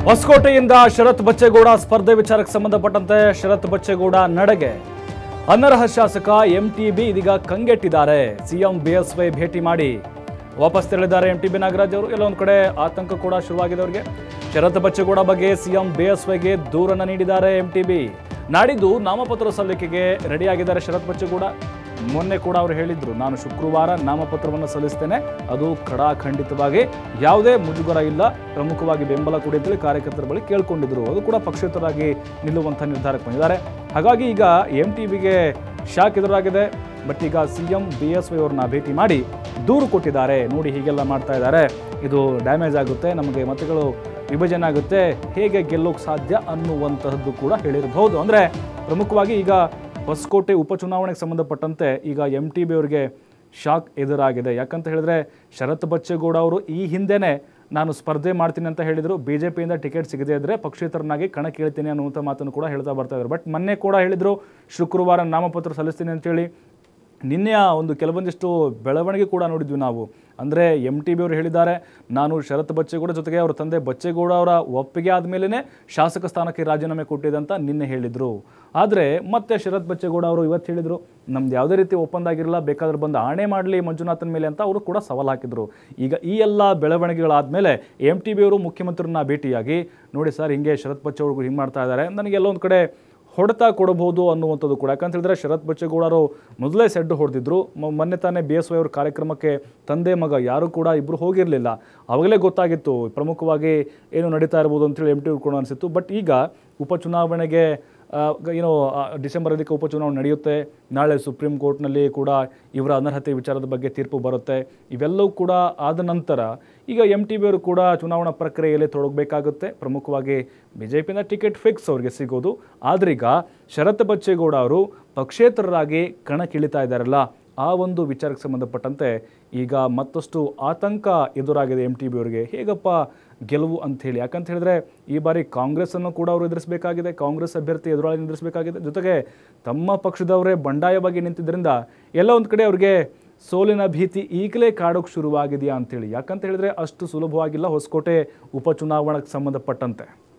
ಹೊಸಕೋಟೆಯಿಂದ ಶರತ್ ಬಚ್ಚೇಗೌಡ ಸ್ಪರ್ಧೆ ವಿಚಾರಕ್ಕೆ ಸಂಬಂಧಪಟ್ಟಂತೆ ಶರತ್ ಬಚ್ಚೇಗೌಡ ನಡೆಗೆ ಅನರ್ಹ ಶಾಸಕ ಎಂಟಿಬಿ ಇದೀಗ ಕಂಗೆಟ್ಟಿದ್ದಾರೆ ಸಿಎಂ ಬಿಎಸ್ವೈ ಭೇಟಿ ಮಾಡಿ ವಾಪಸ್ ತೆರಳಿದ್ದಾರೆ ಎಂಟಿಬಿ ನಾಗರಾಜ್ ಅವರು ಎಲ್ಲ ಒಂದು ಕಡೆ ಆತಂಕ ಕೂಡ ಶುರುವಾಗಿದೆ ಅವರಿಗೆ ಶರತ್ ಬಚ್ಚೇಗೌಡ ಬಗ್ಗೆ ಸಿಎಂ ಬಿಎಸ್ವೈಗೆ ದೂರನ್ನ ನೀಡಿದ್ದಾರೆ ಎಂಟಿಬಿ ನಾಡಿದ್ದು ನಾಮಪತ್ರ ಸಲ್ಲಿಕೆಗೆ ರೆಡಿಯಾಗಿದ್ದಾರೆ ಶರತ್ ಬಚ್ಚೇಗೌಡ ಮೊನ್ನೆ ಕೂಡ ಅವರು ಹೇಳಿದ್ರು ನಾನು ಶುಕ್ರವಾರ ನಾಮಪತ್ರವನ್ನು ಸಲ್ಲಿಸ್ತೇನೆ ಅದು ಖಡಾಖಂಡಿತವಾಗಿ ಯಾವುದೇ ಮುಜುಗರ ಇಲ್ಲ ಪ್ರಮುಖವಾಗಿ ಬೆಂಬಲ ಕೊಡಿ ಅಂತೇಳಿ ಕಾರ್ಯಕರ್ತರ ಬಳಿ ಕೇಳ್ಕೊಂಡಿದ್ರು ಅದು ಕೂಡ ಪಕ್ಷೇತರಾಗಿ ನಿಲ್ಲುವಂಥ ನಿರ್ಧಾರಕ್ಕೆ ಬಂದಿದ್ದಾರೆ ಹಾಗಾಗಿ ಈಗ ಎಂ ಟಿ ಬಿಗೆ ಶಾಕ್ ಎದುರಾಗಿದೆ ಬಟ್ ಈಗ C M B S Y ಅವ್ರನ್ನ ಭೇಟಿ ಮಾಡಿ ದೂರು ಕೊಟ್ಟಿದ್ದಾರೆ ನೋಡಿ ಹೀಗೆಲ್ಲ ಮಾಡ್ತಾ ಇದ್ದಾರೆ ಇದು ಡ್ಯಾಮೇಜ್ ಆಗುತ್ತೆ ನಮಗೆ ಮತಗಳು ವಿಭಜನೆ ಆಗುತ್ತೆ ಹೇಗೆ ಗೆಲ್ಲೋಕೆ ಸಾಧ್ಯ ಅನ್ನುವಂತಹದ್ದು ಕೂಡ ಹೇಳಿರಬಹುದು ಅಂದರೆ ಪ್ರಮುಖವಾಗಿ ಈಗ ಹೊಸಕೋಟೆ ಉಪಚುನಾವಣೆಗೆ ಸಂಬಂಧಪಟ್ಟಂತೆ ಈಗ ಎಂ ಟಿ ಬಿ ಅವರಿಗೆ ಶಾಕ್ ಎದುರಾಗಿದೆ ಯಾಕಂತ ಹೇಳಿದ್ರೆ ಶರತ್ ಬಚ್ಚೇಗೌಡ ಅವರು ಈ ಹಿಂದೆನೇ ನಾನು ಸ್ಪರ್ಧೆ ಮಾಡ್ತೀನಿ ಅಂತ ಹೇಳಿದರು ಬಿ ಜೆ ಪಿಯಿಂದ ಟಿಕೆಟ್ ಸಿಗದೇ ಇದ್ದರೆ ಪಕ್ಷೇತರನಾಗಿ ಕಣಕ್ಕಿಳ್ತೀನಿ ಅನ್ನುವಂಥ ಮಾತನ್ನು ಕೂಡ ಹೇಳ್ತಾ ಬರ್ತಾ ಇದ್ದಾರೆ ಬಟ್ ಮೊನ್ನೆ ಕೂಡ ಹೇಳಿದರು ಶುಕ್ರವಾರ ನಾಮಪತ್ರ ಸಲ್ಲಿಸ್ತೀನಿ ಅಂತೇಳಿ ನಿನ್ನೆಯ ಒಂದು ಕೆಲವೊಂದಿಷ್ಟು ಬೆಳವಣಿಗೆ ಕೂಡ ನೋಡಿದ್ವಿ ನಾವು ಅಂದರೆ ಎಂ ಟಿ ಬಿ ಅವರು ಹೇಳಿದ್ದಾರೆ ನಾನು ಶರತ್ ಬಚ್ಚೇಗೌಡ ಜೊತೆಗೆ ಅವರ ತಂದೆ ಬಚ್ಚೇಗೌಡ ಅವರ ಒಪ್ಪಿಗೆ ಆದಮೇಲೆ ಶಾಸಕ ಸ್ಥಾನಕ್ಕೆ ರಾಜೀನಾಮೆ ಕೊಟ್ಟಿದೆ ಅಂತ ನಿನ್ನೆ ಹೇಳಿದರು ಆದರೆ ಮತ್ತೆ ಶರತ್ ಬಚ್ಚೇಗೌಡ ಅವರು ಇವತ್ತು ಹೇಳಿದರು ನಮ್ದು ಯಾವುದೇ ರೀತಿ ಒಪ್ಪಂದ ಆಗಿರಲ್ಲ ಬೇಕಾದ್ರೆ ಬಂದು ಆಣೆ ಮಾಡಲಿ ಮಂಜುನಾಥನ್ ಮೇಲೆ ಅಂತ ಅವರು ಕೂಡ ಸವಾಲು ಹಾಕಿದರು ಈಗ ಈ ಎಲ್ಲ ಬೆಳವಣಿಗೆಗಳಾದಮೇಲೆ ಎಂ ಟಿ ಬಿ ಅವರು ಮುಖ್ಯಮಂತ್ರಿನ ಭೇಟಿಯಾಗಿ ನೋಡಿ ಸರ್ ಹಿಂಗೆ ಶರತ್ ಬಚ್ಚೇಗೌಡರು ಹಿಂಗೆ ಮಾಡ್ತಾ ಇದ್ದಾರೆ ನನಗೆಲ್ಲ ಒಂದು ಕಡೆ ಹೊಡೆತ ಕೊಡಬಹುದು ಅನ್ನುವಂಥದ್ದು ಕೂಡ ಯಾಕಂತ ಹೇಳಿದ್ರೆ ಶರತ್ ಬಚ್ಚೇಗೌಡರು ಮೊದಲೇ ಸೆಡ್ಡು ಹೊಡೆದಿದ್ರು ಮ- ಮೊನ್ನೆ ತಾನೇ ಬಿ ಎಸ್ ವೈ ಅವ್ರ ಕಾರ್ಯಕ್ರಮಕ್ಕೆ ತಂದೆ ಮಗ ಯಾರು ಕೂಡ ಇಬ್ಬರು ಹೋಗಿರಲಿಲ್ಲ ಅವಾಗಲೇ ಗೊತ್ತಾಗಿತ್ತು ಪ್ರಮುಖವಾಗಿ ಏನು ನಡೀತಾ ಇರ್ಬೋದು ಅಂತೇಳಿ ಎಂ ಟಿ ಕೂಡ ಅನಿಸಿತ್ತು ಬಟ್ ಈಗ ಉಪಚುನಾವಣೆಗೆ ಆ, ಗ- ಏನು ಆ, ಡಿಸೆಂಬರ್ ಅದಕ್ಕೆ ಉಪಚುನಾವಣೆ ನಡೆಯುತ್ತೆ ನಾಳೆ ಸುಪ್ರೀಂ ಕೋರ್ಟ್ನಲ್ಲಿ ಕೂಡ ಇವರ ಅನರ್ಹತೆ ವಿಚಾರದ ಬಗ್ಗೆ ತೀರ್ಪು ಬರುತ್ತೆ ಇವೆಲ್ಲವೂ ಕೂಡ ಆದ ನಂತರ ಈಗ ಎಂ ಟಿ ಬಿ ಅವರು ಕೂಡ ಚುನಾವಣಾ ಪ್ರಕ್ರಿಯೆಯಲ್ಲಿ ತೊಡಗಬೇಕಾಗುತ್ತೆ ಪ್ರಮುಖವಾಗಿ ಬಿ ಜೆ ಪಿಯಿಂದ ಟಿಕೆಟ್ ಫಿಕ್ಸ್ ಅವ್ರಿಗೆ ಸಿಗೋದು ಆದ್ರೀಗ ಶರತ್ ಬಚ್ಚೇಗೌಡ ಅವರು ಪಕ್ಷೇತರರಾಗಿ ಕಣಕ್ಕಿಳಿತಾ ಇದ್ದಾರಲ್ಲ ಆ ಒಂದು ವಿಚಾರಕ್ಕೆ ಸಂಬಂಧಪಟ್ಟಂತೆ ಈಗ ಮತ್ತಷ್ಟು ಆತಂಕ ಎದುರಾಗಿದೆ ಎಂ ಟಿ ಬಿ ಅವರಿಗೆ ಹೇಗಪ್ಪ ಗೆಲುವು ಅಂತ ಹೇಳಿ ಯಾಕಂತ ಹೇಳಿದ್ರೆ ಈ ಬಾರಿ ಕಾಂಗ್ರೆಸ್ಸನ್ನು ಕೂಡ ಅವರು ಎದುರಿಸಬೇಕಾಗಿದೆ ಕಾಂಗ್ರೆಸ್ ಅಭ್ಯರ್ಥಿ ಎದುರಾಳಿ ನಿಲ್ಲಿಸಬೇಕಾಗಿದೆ ಜೊತೆಗೆ ತಮ್ಮ ಪಕ್ಷದವರೇ ಬಂಡಾಯವಾಗಿ ನಿಂತಿದ್ದರಿಂದ ಎಲ್ಲ ಒಂದು ಕಡೆ ಅವ್ರಿಗೆ ಸೋಲಿನ ಭೀತಿ ಈಗಲೇ ಕಾಡೋಕೆ ಶುರುವಾಗಿದೆಯಾ ಅಂತೇಳಿ ಯಾಕಂತ ಹೇಳಿದ್ರೆ ಅಷ್ಟು ಸುಲಭವಾಗಿಲ್ಲ ಹೊಸಕೋಟೆ ಉಪಚುನಾವಣೆಗೆ ಸಂಬಂಧಪಟ್ಟಂತೆ